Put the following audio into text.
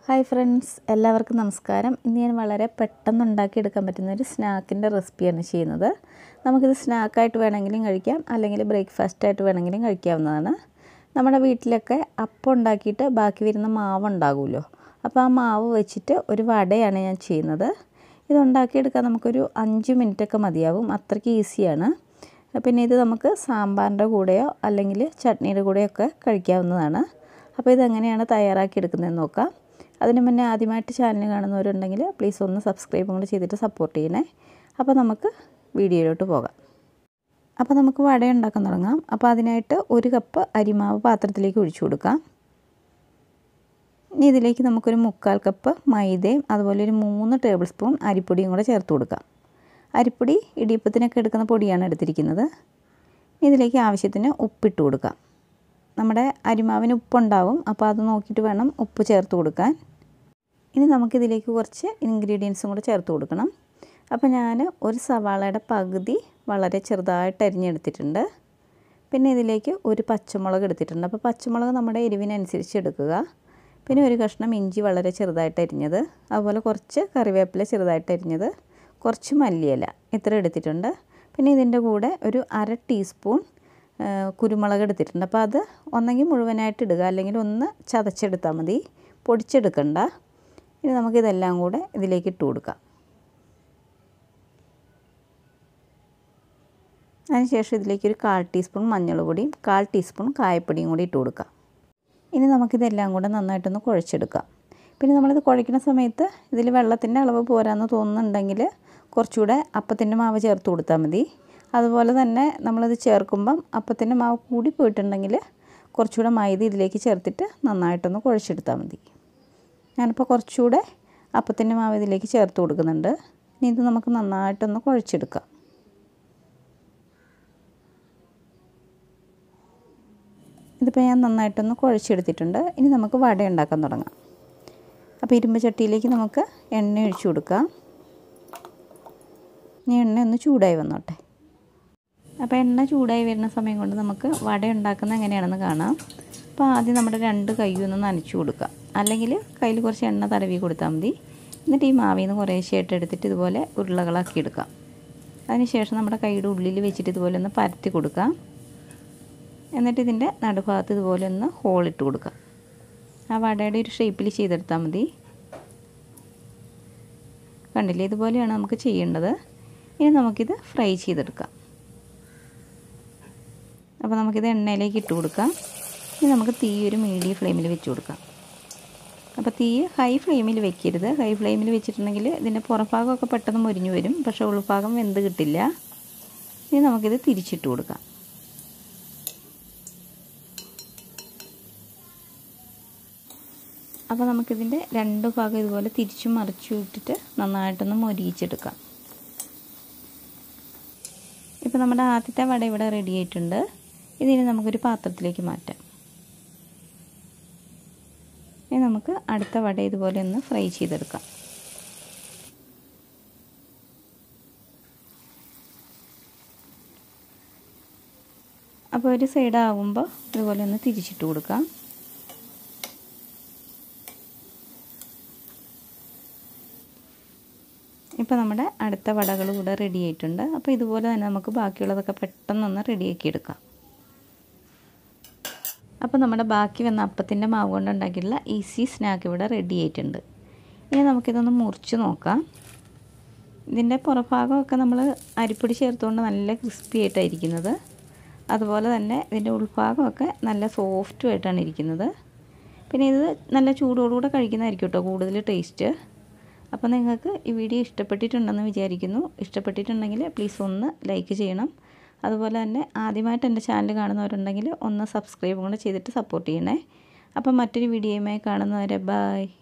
hi friends എല്ലാവർക്കും നമസ്കാരം ഇന്ന് ഞാൻ വളരെ പെട്ടെന്ന് ഉണ്ടാക്കിയെടുക്കാൻ പറ്റുന്ന ഒരു സ്നാക്കിൻ്റെ റെസിപ്പിയാണ് ചെയ്യുന്നത് നമുക്കിത് സ്നാക്കായിട്ട് വേണമെങ്കിലും കഴിക്കാം അല്ലെങ്കിൽ ബ്രേക്ക്ഫാസ്റ്റായിട്ട് വേണമെങ്കിലും കഴിക്കാവുന്നതാണ് നമ്മുടെ വീട്ടിലൊക്കെ അപ്പം ഉണ്ടാക്കിയിട്ട് ബാക്കി വരുന്ന മാവ് ഉണ്ടാകുമല്ലോ അപ്പോൾ ആ മാവ് വെച്ചിട്ട് ഒരു വടയാണ് ഞാൻ ചെയ്യുന്നത് ഇത് ഉണ്ടാക്കിയെടുക്കാൻ നമുക്കൊരു അഞ്ച് മിനിറ്റൊക്കെ മതിയാവും അത്രയ്ക്ക് ഈസിയാണ് പിന്നെ ഇത് നമുക്ക് സാമ്പാറിൻ്റെ കൂടെയോ അല്ലെങ്കിൽ ചട്നിയുടെ കൂടെയൊക്കെ കഴിക്കാവുന്നതാണ് അപ്പോൾ ഇതെങ്ങനെയാണ് തയ്യാറാക്കി എടുക്കുന്നതെന്ന് നോക്കാം അതിന് മുന്നേ ആദ്യമായിട്ട് ചാനൽ കാണുന്നവരുണ്ടെങ്കിൽ പ്ലീസ് ഒന്ന് സബ്സ്ക്രൈബും കൂടെ ചെയ്തിട്ട് സപ്പോർട്ട് ചെയ്യണേ അപ്പോൾ നമുക്ക് വീഡിയോയിലോട്ട് പോകാം അപ്പോൾ നമുക്ക് വട ഉണ്ടാക്കാൻ തുടങ്ങാം അപ്പോൾ അതിനായിട്ട് ഒരു കപ്പ് അരിമാവ് പാത്രത്തിലേക്ക് ഒഴിച്ചു കൊടുക്കാം ഇനി ഇതിലേക്ക് നമുക്കൊരു മുക്കാൽ കപ്പ് മൈദയും അതുപോലെ ഒരു മൂന്ന് ടേബിൾ സ്പൂൺ അരിപ്പൊടിയും കൂടെ ചേർത്ത് കൊടുക്കാം അരിപ്പൊടി ഇടിയപ്പത്തിനൊക്കെ എടുക്കുന്ന പൊടിയാണ് എടുത്തിരിക്കുന്നത് ഇതിലേക്ക് ആവശ്യത്തിന് ഉപ്പിട്ട് കൊടുക്കാം നമ്മുടെ അരിമാവിന് ഉപ്പുണ്ടാവും അപ്പോൾ അത് നോക്കിയിട്ട് വേണം ഉപ്പ് ചേർത്ത് കൊടുക്കാൻ ഇനി നമുക്കിതിലേക്ക് കുറച്ച് ഇൻഗ്രീഡിയൻസും കൂടെ ചേർത്ത് കൊടുക്കണം അപ്പോൾ ഞാൻ ഒരു സവാളയുടെ പകുതി വളരെ ചെറുതായിട്ട് അരിഞ്ഞെടുത്തിട്ടുണ്ട് പിന്നെ ഇതിലേക്ക് ഒരു പച്ചമുളക് എടുത്തിട്ടുണ്ട് അപ്പോൾ പച്ചമുളക് നമ്മുടെ എരിവിനനുസരിച്ച് എടുക്കുക പിന്നെ ഒരു കഷ്ണം ഇഞ്ചി വളരെ ചെറുതായിട്ട് അരിഞ്ഞത് അതുപോലെ കുറച്ച് കറിവേപ്പില ചെറുതായിട്ട് അരിഞ്ഞത് കുറച്ച് മല്ലിയില ഇത്ര എടുത്തിട്ടുണ്ട് പിന്നെ ഇതിൻ്റെ കൂടെ ഒരു അര ടീസ്പൂൺ കുരുമുളക് എടുത്തിട്ടുണ്ട് അപ്പോൾ അത് ഒന്നെങ്കിൽ മുഴുവനായിട്ട് ഇടുക അല്ലെങ്കിൽ ഒന്ന് ചതച്ചെടുത്താൽ മതി പൊടിച്ചെടുക്കണ്ട ഇനി നമുക്കിതെല്ലാം കൂടെ ഇതിലേക്ക് ഇട്ട് കൊടുക്കാം അതിനുശേഷം ഇതിലേക്ക് ഒരു കാൽ ടീസ്പൂൺ മഞ്ഞൾ പൊടിയും കാൽ ടീസ്പൂൺ കായപ്പൊടിയും കൂടി ഇട്ട് കൊടുക്കാം ഇനി നമുക്കിതെല്ലാം കൂടെ നന്നായിട്ടൊന്ന് കുഴച്ചെടുക്കാം പിന്നെ നമ്മളിത് കുഴയ്ക്കുന്ന സമയത്ത് ഇതിൽ വെള്ളത്തിൻ്റെ അളവ് പോരാന്ന് തോന്നുന്നുണ്ടെങ്കിൽ കുറച്ചുകൂടെ അപ്പത്തിൻ്റെ മാവ് ചേർത്ത് കൊടുത്താൽ മതി അതുപോലെ തന്നെ നമ്മളിത് ചേർക്കുമ്പം അപ്പത്തിൻ്റെ മാവ് കൂടി പോയിട്ടുണ്ടെങ്കിൽ കുറച്ചുകൂടെ മൈദ ഇതിലേക്ക് ചേർത്തിട്ട് നന്നായിട്ടൊന്ന് കുഴച്ചെടുത്താൽ മതി ഞാനിപ്പോൾ കുറച്ചുകൂടെ അപ്പത്തിൻ്റെ മാവ് ഇതിലേക്ക് ചേർത്ത് കൊടുക്കുന്നുണ്ട് ഇനി ഇത് നമുക്ക് നന്നായിട്ടൊന്ന് കുഴച്ചെടുക്കാം ഇതിപ്പോൾ ഞാൻ നന്നായിട്ടൊന്ന് കുഴച്ചെടുത്തിട്ടുണ്ട് ഇനി നമുക്ക് വട ഉണ്ടാക്കാൻ തുടങ്ങാം അപ്പോൾ ഇരുമ്പ് ചട്ടിയിലേക്ക് നമുക്ക് എണ്ണ ഒഴിച്ചു കൊടുക്കാം ഇനി എണ്ണ ഒന്ന് ചൂടായി വന്നോട്ടെ അപ്പോൾ എണ്ണ ചൂടായി വരുന്ന സമയം കൊണ്ട് നമുക്ക് വട ഉണ്ടാക്കുന്നത് എങ്ങനെയാണെന്ന് കാണാം അപ്പോൾ ആദ്യം നമ്മുടെ രണ്ട് കൈയൊന്ന് നനച്ചു കൊടുക്കുക അല്ലെങ്കിൽ കയ്യിൽ കുറച്ച് എണ്ണ തടവി കൊടുത്താൽ മതി എന്നിട്ട് ഈ മാവിൽ നിന്ന് കുറേശ്ശായിട്ട് എടുത്തിട്ട് ഇതുപോലെ ഉരുളകളാക്കി എടുക്കാം അതിനുശേഷം നമ്മുടെ കൈയുടെ ഉള്ളിൽ വെച്ചിട്ട് ഇതുപോലെ ഒന്ന് പരത്തി കൊടുക്കാം എന്നിട്ട് ഇതിൻ്റെ നടുഭാഗത്ത് ഇതുപോലെ ഒന്ന് ഹോളിട്ട് കൊടുക്കാം ആ വടയുടെ ഒരു ഷേപ്പിൽ ചെയ്തെടുത്താൽ മതി കണ്ടില്ലേ ഇതുപോലെയാണ് നമുക്ക് ചെയ്യേണ്ടത് ഇനി നമുക്കിത് ഫ്രൈ ചെയ്തെടുക്കാം അപ്പോൾ നമുക്കിത് എണ്ണയിലേക്ക് ഇട്ട് കൊടുക്കാം ഇനി നമുക്ക് തീ ഒരു മീഡിയം ഫ്ലെയിമിൽ വെച്ച് കൊടുക്കാം അപ്പോൾ തീ ഹൈ ഫ്ലെയിമിൽ വെക്കരുത് ഹൈ ഫ്ലെയിമിൽ വെച്ചിട്ടുണ്ടെങ്കിൽ ഇതിൻ്റെ പുറഭാഗമൊക്കെ പെട്ടെന്ന് മുരിഞ്ഞു വരും പക്ഷേ ഉൾഭാഗം വെന്ത് കിട്ടില്ല ഇനി നമുക്കിത് തിരിച്ചിട്ട് കൊടുക്കാം അപ്പോൾ നമുക്കിതിൻ്റെ രണ്ട് ഭാഗം ഇതുപോലെ തിരിച്ചും മറിച്ചു ഇട്ടിട്ട് നന്നായിട്ടൊന്ന് മൊരിയിച്ചെടുക്കാം ഇപ്പോൾ നമ്മുടെ ആദ്യത്തെ വട ഇവിടെ റെഡി ആയിട്ടുണ്ട് ഇതിന് നമുക്കൊരു പാത്രത്തിലേക്ക് മാറ്റാം ഇനി നമുക്ക് അടുത്ത വട ഇതുപോലെ ഒന്ന് ഫ്രൈ ചെയ്തെടുക്കാം അപ്പോൾ ഒരു സൈഡ് ആകുമ്പോൾ ഇതുപോലെ ഒന്ന് തിരിച്ചിട്ട് കൊടുക്കാം ഇപ്പോൾ നമ്മുടെ അടുത്ത വടകൾ കൂടെ റെഡി ആയിട്ടുണ്ട് അപ്പോൾ ഇതുപോലെ തന്നെ നമുക്ക് ബാക്കിയുള്ളതൊക്കെ പെട്ടെന്നൊന്ന് റെഡിയാക്കി എടുക്കാം അപ്പോൾ നമ്മുടെ ബാക്കി വന്ന അപ്പത്തിൻ്റെ മാവ് കൊണ്ട് ഉണ്ടാക്കിയിട്ടുള്ള ഈസി സ്നാക്ക് ഇവിടെ റെഡി ആയിട്ടുണ്ട് ഇനി നമുക്കിതൊന്ന് മുറിച്ച് നോക്കാം ഇതിൻ്റെ പുറഭാഗമൊക്കെ നമ്മൾ അരിപ്പൊടി ചേർത്തുകൊണ്ട് നല്ല ക്രിസ്പി ആയിട്ടായിരിക്കുന്നത് അതുപോലെ തന്നെ ഇതിൻ്റെ ഉൾഭാഗമൊക്കെ നല്ല സോഫ്റ്റും ആയിട്ടാണ് ഇരിക്കുന്നത് പിന്നെ ഇത് നല്ല ചൂടോടുകൂടെ കഴിക്കുന്നതായിരിക്കും കേട്ടോ കൂടുതൽ ടേസ്റ്റ് അപ്പോൾ നിങ്ങൾക്ക് ഈ വീഡിയോ ഇഷ്ടപ്പെട്ടിട്ടുണ്ടെന്ന് വിചാരിക്കുന്നു ഇഷ്ടപ്പെട്ടിട്ടുണ്ടെങ്കിൽ പ്ലീസ് ഒന്ന് ലൈക്ക് ചെയ്യണം അതുപോലെ തന്നെ ആദ്യമായിട്ട് എൻ്റെ ചാനൽ കാണുന്നവരുണ്ടെങ്കിൽ ഒന്ന് സബ്സ്ക്രൈബ് കൂടെ ചെയ്തിട്ട് സപ്പോർട്ട് ചെയ്യണേ അപ്പം മറ്റൊരു വീഡിയോയുമായി കാണുന്നവരെ ബായ്